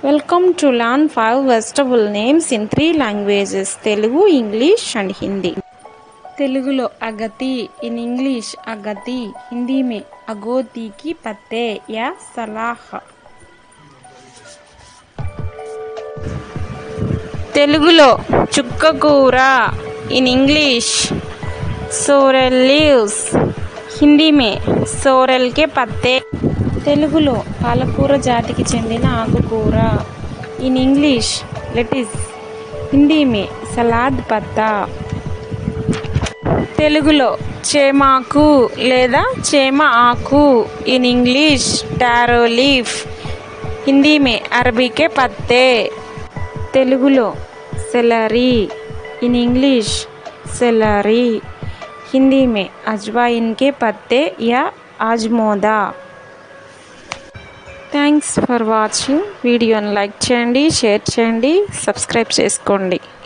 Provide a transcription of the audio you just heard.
Welcome to learn five vegetable names in three languages Telugu, English, and Hindi. తెలుగులో అగతి in English అగతి హిందీ మే అగోతి కి పత్తే యా సలాహ్ తెలుగులో చుక్కకూర in English sorrel leaves Hindi మే సోరెల్ కే పత్తే తెలుగులో పాలకూర జాతికి చెందిన ఆకుకూర ఇన్ ఇంగ్లీష్ లెటిస్ హిందీ మే సలాద్ పత్తా తెలుగులో చేమాకు లేదా చేమ ఆకు in English taro leaf Hindi మే అరబీకే పత్తే తెలుగులో celery in English celery Hindi మే అజ్వాయిన్ కే పత్తే యా ఆజ్మోదా థ్యాంక్స్ ఫర్ వాచింగ్ వీడియోని లైక్ చేయండి షేర్ చేయండి సబ్స్క్రైబ్ చేసుకోండి